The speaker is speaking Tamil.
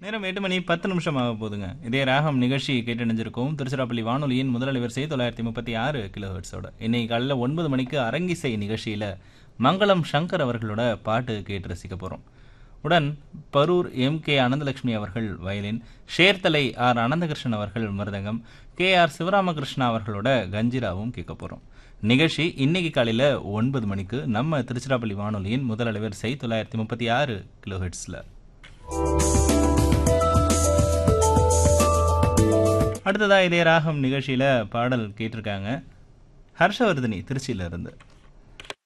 நேரம் எட்டு மணி பத்து நிமிஷம் ஆக போகுதுங்க இதே ராகம் நிகழ்ச்சி கேட்டணிஞ்சிருக்கோம் திருச்சிராப்பள்ளி வானொலியின் முதல் வரிசை தொள்ளாயிரத்தி முப்பத்தி ஆறு கிலோ ஹெர்ட்ஸோட இன்னைக்கு காலையில் ஒன்பது மணிக்கு அரங்கிசை நிகழ்ச்சியில் மங்களம் சங்கர் அவர்களோட பாட்டு கேட்டு ரசிக்க போகிறோம் உடன் பரூர் எம் கே அனந்தலட்சுமி அவர்கள் வயலின் ஷேர்தலை ஆர் அனந்தகிருஷ்ணன் அவர்கள் மிருதங்கம் கே ஆர் சிவராமகிருஷ்ணா அவர்களோட கஞ்சிராவும் கேட்க போகிறோம் நிகழ்ச்சி இன்னைக்கு காலையில் ஒன்பது மணிக்கு நம்ம திருச்சிராப்பள்ளி வானொலியின் முதல் அலைவரிசை தொள்ளாயிரத்தி முப்பத்தி ஆறு கிலோ ஹெர்ட்ஸில் அடுத்ததா இதே ராகம் நிகழ்ச்சியில் பாடல் கேட்டிருக்காங்க ஹர்ஷவர்தினி திருச்சியில இருந்து